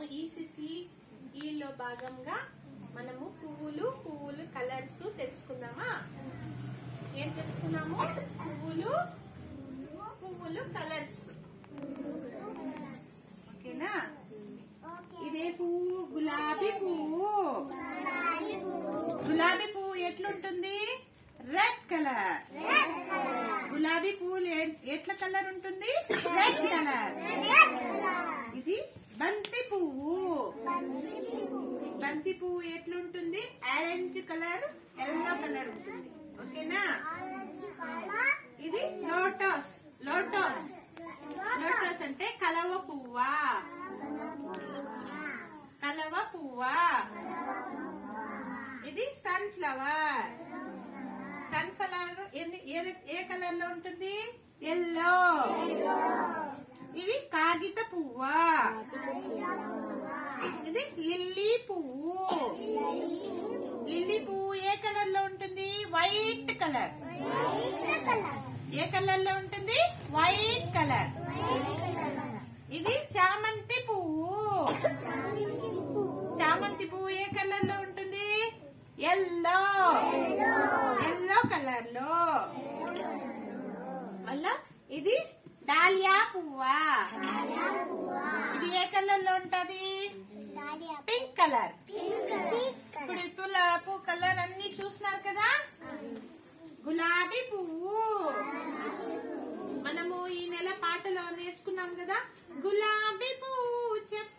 ఈసిసి ఈలో భాగంగా మనము పువ్వులు పువ్వులు కలర్స్ తెలుసుకుందామా ఏం తెలుసుకున్నాము పువ్వులు పువ్వులు కలర్స్ ఓకేనా ఇదే పువ్వు గులాబీ పువ్వు గులాబీ పువ్వు ఎట్లుంటుంది రెడ్ కలర్ గులాబీ పువ్వులు ఏ- ఎట్ల కలర్ ఉంటుంది రెడ్ కలర్ ఇది బంతి పువ్వు బంతి పువ్వు ఎట్లుంటుంది ఆరెంజ్ కలర్ ఎల్లో కలర్ ఉంటుంది ఓకేనా ఇది లోటస్ లోటస్ లోటస్ అంటే కలవ పువ్వా కలవ పువ్వా ఇది సన్ఫ్లవర్ సన్ఫ్లవర్ ఎన్ని ఏ- ఏ కలర్ లో ఉంటుంది ఎల్లో ఇవి కాగిత పువ్వా ఇది లిల్లీ పువ్వు లిల్లీ పువ్వు ఏ కలర్ లో ఉంటుంది వైట్ కలర్ ఏ కలర్ లో ఉంటుంది వైట్ కలర్ ఇది చామంతి పువ్వు చామంతి పువ్వు ఏ కలర్ లో ఉంటుంది ఎల్లో ఎల్లో కలర్ లో మళ్ళా ఇది డాలియా పువ్వా ఇది ఏ కలర్ లో ఉంటది పింక్ కలర్ ఇప్పుడు ఈ పూల పువ్వు కలర్ అన్ని చూస్తున్నారు కదా గులాబీ పువ్వు మనము ఈ నెల పాటలో నేర్చుకున్నాం కదా గులాబీ పువ్వు చెప్ప